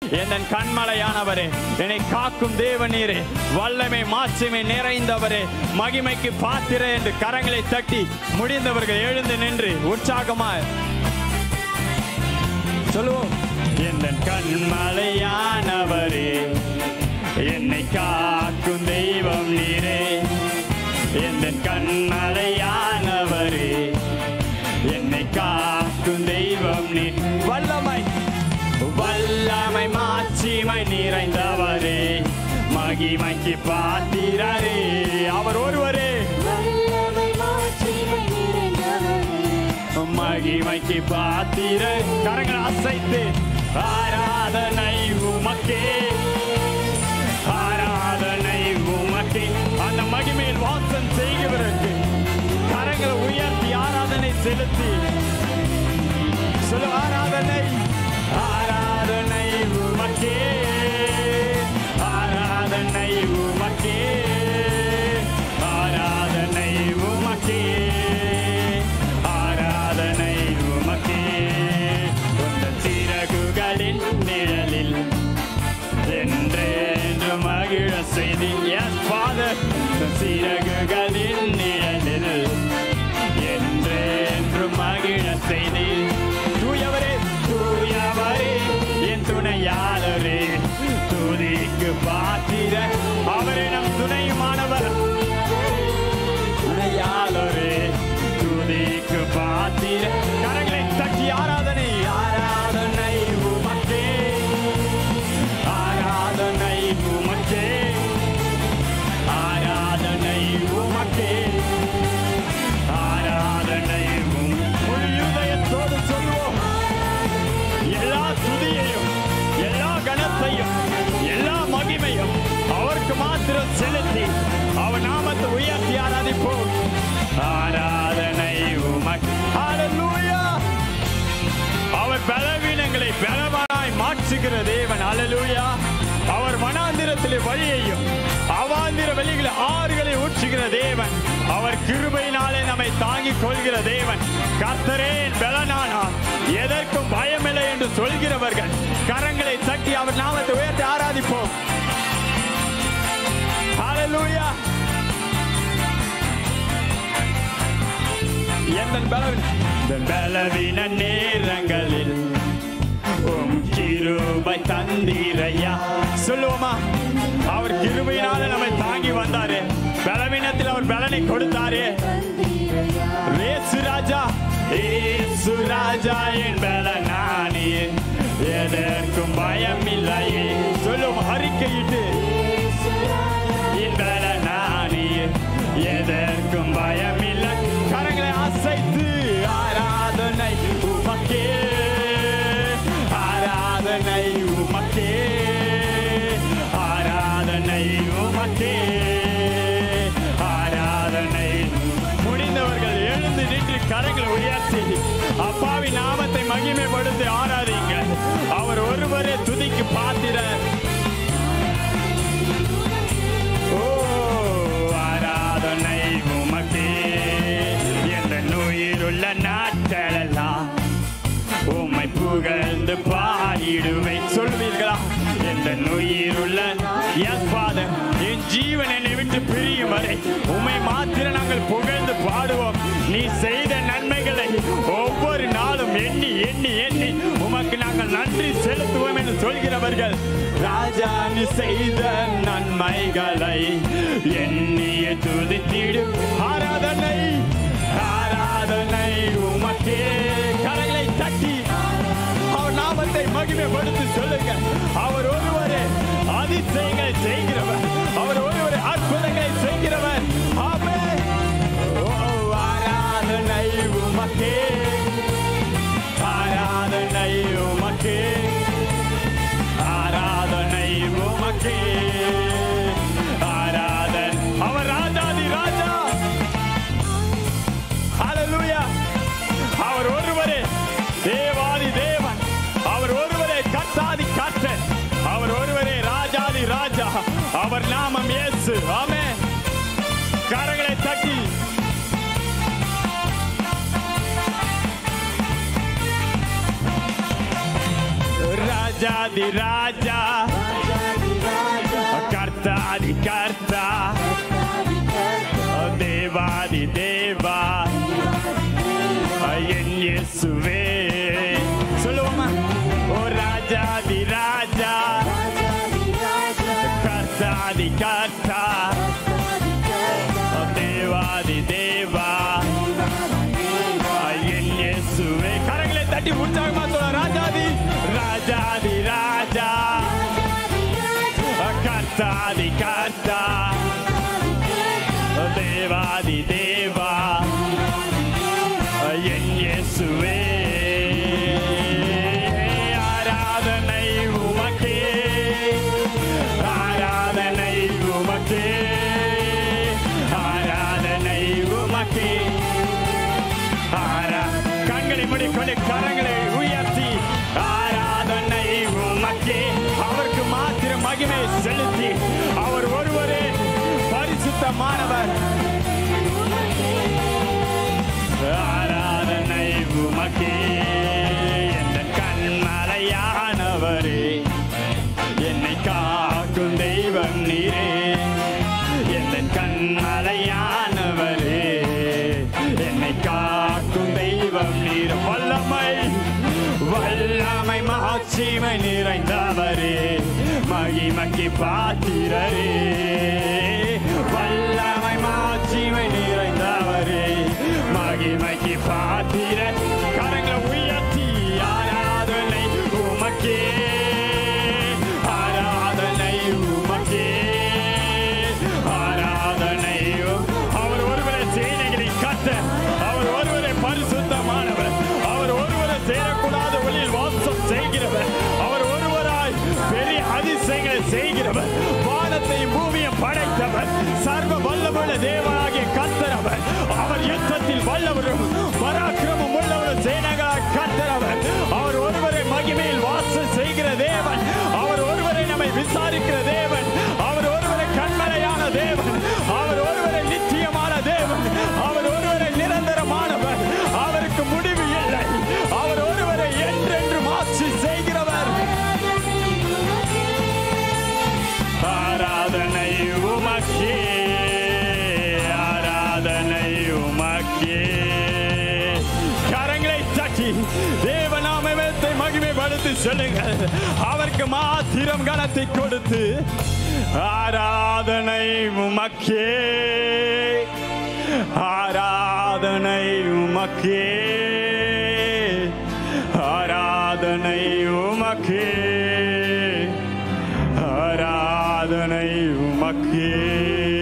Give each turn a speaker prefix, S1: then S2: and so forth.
S1: என் கண்மலையானவரே என்னை காக்கும் தேவநீரே வல்லமை மாட்சிமை நிறைந்தவரே மகிமைக்கு பாத்திர என்று கரங்களை தட்டி முடிந்தவர்கள் எழுந்து நின்று உற்சாகமாய் சொல்லுவோம் என் கண்மலையானவரே என்னை காக்கும் தெய்வம் நீரே என் கண்மலையானவரே என்னை காக்கும் தெய்வம் நீ வல்லமை வல்லமை மாட்சிமை நிறைந்தவரே மகிமைக்கு பாத்திரரே அவர் ஒருவரே
S2: வல்லமை மாட்சிமை நிறைந்தவரே
S1: மகிமைக்கு பாத்திர கரங்களை அசைத்து ஆராதனை உமக்கே ஆராதனை உமக்கே அந்த மகிமையில் வாசம் செய்கிறவருக்கு கரங்களை உயர்த்தி ஆராதனை செலுத்தி சொல்லு ஆராதனை ஆராதனை உமக்கே ஆராதனை உமக்கே ஆராதனை உமக்கே ஆராதனை உமக்கே உந்த சிறகுகளின் நிழலில் என்றென்று மகிழ செய்தி எஸ் ஃபாதர் சிறகுகளின் நிழலில் என்றென்று மகிழ செய்தி தூயவரே தூயவரே என் துணையாளரே துதிக்கு பாத்திர அவரே நம் துணையுமானவர் துணையாளரே துதிக்கு பாத்திர கரங்களை தட்டி ஆராதனை ஆராதனை உமக்கே ஆராதனை உமக்கே ஆராதனை உமக்கே ஆராதனை உம் முழு இருதயத்தோடு சொல்லுவோம் எல்லா துதியையும் எல்லா கணத்தையும் எல்லா மகிமையும் அவருக்கு மாத்திரம் செலுத்தி அவர் நாமத்தை உயர்த்தி ஆராதிப்போம் ஆராதனை உமக்கு ஹalleluya அவர் பலவீனங்களை பலவானாய் மாற்றுகிற தேவன் ஹalleluya அவர் வனாந்திரத்திலே வழியையும் அவாந்திர வெளிகளை ஆறுகளை ஊற்றுகிற தேவன் அவர் கிருபையினாலே நம்மை தாங்கிக் கொள்கிற தேவன் கர்த்தரே என் பலனானார் எதற்கும் பயமில்லை என்று சொல்கிறவர்கள் கரங்களை தட்டி அவர் நாமத்தை உயர்த்தி ஆராதிப்போம் ஹalleluya எந்த பலவீன பலவீன நேரங்களில் உம் கிருபை தந்தீரையா சொல்லுவோமா அவர் கிருபையினால நம்மை தாங்கி வந்தாரு பலவீனத்தில் அவர் பலனை கொடுத்தாரே
S2: தந்தீரையா
S1: ஏசு ராஜா ஏசு ராஜா என் பலனானியே எதற்கும் பயம் இல்லையே சொல்லும் அறிக்கையிட்டு என் பலனானியே எதற்கும் பயம் இல்லை கரங்களை அசைத்து ஆராதனை உமக்கே ஆராதனை உமக்கே ஆராதனை உமக்கே ஆராதனை முடிந்தவர்கள் எழுந்து நின்று கரங்களை உயர்த்தி அப்பாவி நாமத்தை மகிமைப்படுத்தி ஆராதிங்க அவர் ஒருவரே துதிக்கு பாத்திர ஓ ஆராதனை உமக்கே எந்த நோயிருள்ள நாட்களெல்லாம் உம்மை புகழ்ந்து பாடிடுவேன் சொல்வீர்களா எந்த நுயிருள்ள எஸ் ஃபாதர் என் ஜீவன் என்னை விட்டு பிரியும் வரை உம்மை மாத்திர நாங்கள் புகழ்ந்து பாடுவோம் நீ செய்த நன்மைகளை ஒவ்வொரு நாளும் எண்ணி எண்ணி எண்ணி உமக்கு நாங்கள் நன்றி செலுத்துவோம் என்று சொல்கிறவர்கள் ராஜா நீ செய்த நன்மைகளை எண்ணிய துதித்திடு ஆராதனை ஆராதனை உமக்கே கரங்களை தட்டி அவர் நாமத்தை மகிமைப்படுத்தி சொல்லுங்க அவர் ஒருவரே அதிசயங்களை செய்கிறவர் அவர் ஒருவரே அற்புதங்களை செய்கிறவர் ஆமென். ஓ, ஆராதனை உமக்கே ஆராதனை உமக்கே ஆராதனை உமக்கே ஆராதன் அவர் ராஜாதி ராஜா ஹalleluya அவர் ஒருவரே தேவாதி தேவன் அவர் ஒருவரே கர்த்தாதி கர்த்தர் அவர் ஒருவரே ராஜாதி ராஜா அவர் நாமம் இயேசு ஆமென் கரங்களை தட்டி ராஜா ராஜாதி ராஜா கர்த்தாதி கர்த்தா தேவாதி தேவா என் இயேசுவே சொல்லுவோமா ஓ ராஜாதி ராஜா கர்த்தாதி கர்த்தா தேவாதி தேவா என் இயேசுவே கரங்களை தட்டி உற்சாகமா சொல்ல ராஜாதி ராஜாதி ராஜா கர்த்தாதி கர்த்தா தேவாதி தேவா என் இயேசுவே ஆராதனை உமக்கே ஆராதனை உமக்கே ஆராதனை உமக்கே ஆரா கண்களை மூடிக்கொண்டு கரங்களை உயர்த்தி ஆராதனை உமக்கே அவருக்கு மாத்திரம் மகிமை செலுத்தி அவர் ஒருவரே பரிசுத்தமானவர் ஆராதனை உமக்கே எந்த கண்மலையானவரே என்னை காக்கும் தெய்வம் நீரே எந்த கண்மலையானவரே என்னை காக்கும் தெய்வம் நீர் வல்லமை வல்லமை மாட்சிமை நிறைந்தவரே மகிமக்கி பாத்திரரே வல்லமை மாட்சிமை நிறைந்தவரே மகிமைக்கு பாத்திர கரங்களை உயர்த்தி ஆராதனை உமக்கே ஆராதனை உமக்கே ஆராதனை அவர் ஒருவரை சேனைகளை கட்ட அவர் ஒருவரை பரிசுத்தமானவர் அவர் ஒருவரை சேரக்கூடாத வழியில் வாசம் செய்கிறவர் அவர் ஒருவராய் பெரிய அதிசயங்களை செய்கிறவர் வானத்தையும் பூமியும் படைத்தவர் சர்வ வல்லமுள்ள தேவனாகிய கத்தரவர் அவர் யுத்தத்தில் வல்லவரும் பராக்கிரமம் உள்ளவரும் சேனகராய் கத்தரவர் அவர் ஒருவரை மகிமையில் வாசம் செய்கிற தேவன் அவர் ஒருவரை நம்மை விசாரிக்கிற தேவன் அவர் ஒருவரை கண்மலையான தேவன் அவர் ஒருவரை நிச்சயமான தேவன் அவர் ஒருவரை நிரந்தரமானவர் அவருக்கு முடிவு இல்லை அவர் ஒருவரை என்றென்றும் ஆட்சி செய்கிறவர் ஆராதனை உமக்கே ஆராதனை உமக்கே கரங்களை தட்டி தேவநாமத்தை மகிமைப்படுத்தி சொல்லுங்கள் அவருக்கு மாத்திரம் கனத்தை கொடுத்து ஆராதனை உமக்கே ஆராதனை உமக்கே ஆராதனை உமக்கே ஆராதனை உமக்கே